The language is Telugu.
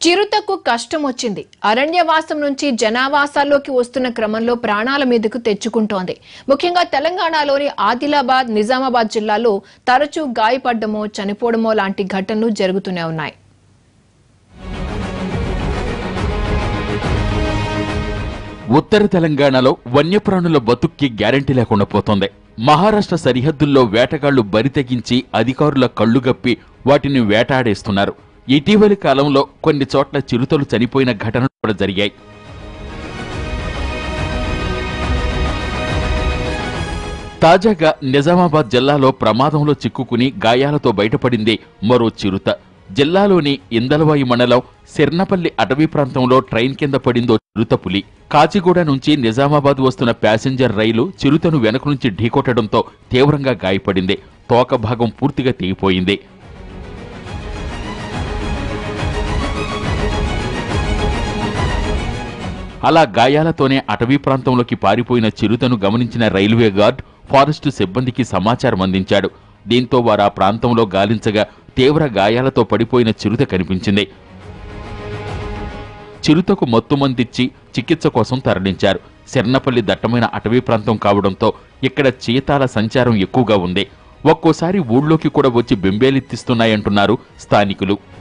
చిరుతకు కష్టం వచ్చింది అరణ్యవాసం నుంచి జనావాసాల్లోకి వస్తున్న క్రమంలో ప్రాణాల మీదకు తెచ్చుకుంటోంది ముఖ్యంగా తెలంగాణలోని ఆదిలాబాద్ నిజామాబాద్ జిల్లాలో తరచూ గాయపడ్డమో చనిపోవడమో లాంటి ఘటనలు జరుగుతూనే ఉన్నాయి ఉత్తర తెలంగాణలో వన్యప్రాణుల బతుక్కి గ్యారంటీ లేకుండా పోతోంది మహారాష్ట్ర సరిహద్దుల్లో వేటగాళ్లు బరి తెగించి అధికారుల కళ్లుగప్పి వాటిని వేటాడేస్తున్నారు ఇటీవలి కాలంలో కొన్ని చోట్ల చిరుతలు చనిపోయిన ఘటనలు కూడా జరిగాయి తాజాగా నిజామాబాద్ జిల్లాలో ప్రమాదంలో చిక్కుకుని గాయాలతో బయటపడింది మరో చిరుత జిల్లాలోని ఇందలవాయి మండలం సిర్నపల్లి అటవీ ప్రాంతంలో ట్రైన్ కింద పడిందో చిరుత పులి కాచిగూడ నుంచి నిజామాబాద్ వస్తున్న ప్యాసింజర్ రైలు చిరుతను వెనక నుంచి ఢీకొట్టడంతో తీవ్రంగా గాయపడింది తోక భాగం పూర్తిగా తెగిపోయింది అలా గాయాలతోనే అటవీ ప్రాంతంలోకి పారిపోయిన చిరుతను గమనించిన రైల్వే గార్డ్ ఫారెస్టు సిబ్బందికి సమాచారం అందించాడు దీంతో వారు ఆ ప్రాంతంలో గాలించగా తీవ్ర గాయాలతో పడిపోయిన చిరుత కనిపించింది చిరుతకు మత్తుమందిచ్చి చికిత్స కోసం తరలించారు శర్నపల్లి దట్టమైన అటవీ ప్రాంతం కావడంతో ఇక్కడ చీతాల సంచారం ఎక్కువగా ఉంది ఒక్కోసారి ఊళ్ళోకి కూడా వచ్చి బెంబేలెత్తిస్తున్నాయంటున్నారు స్థానికులు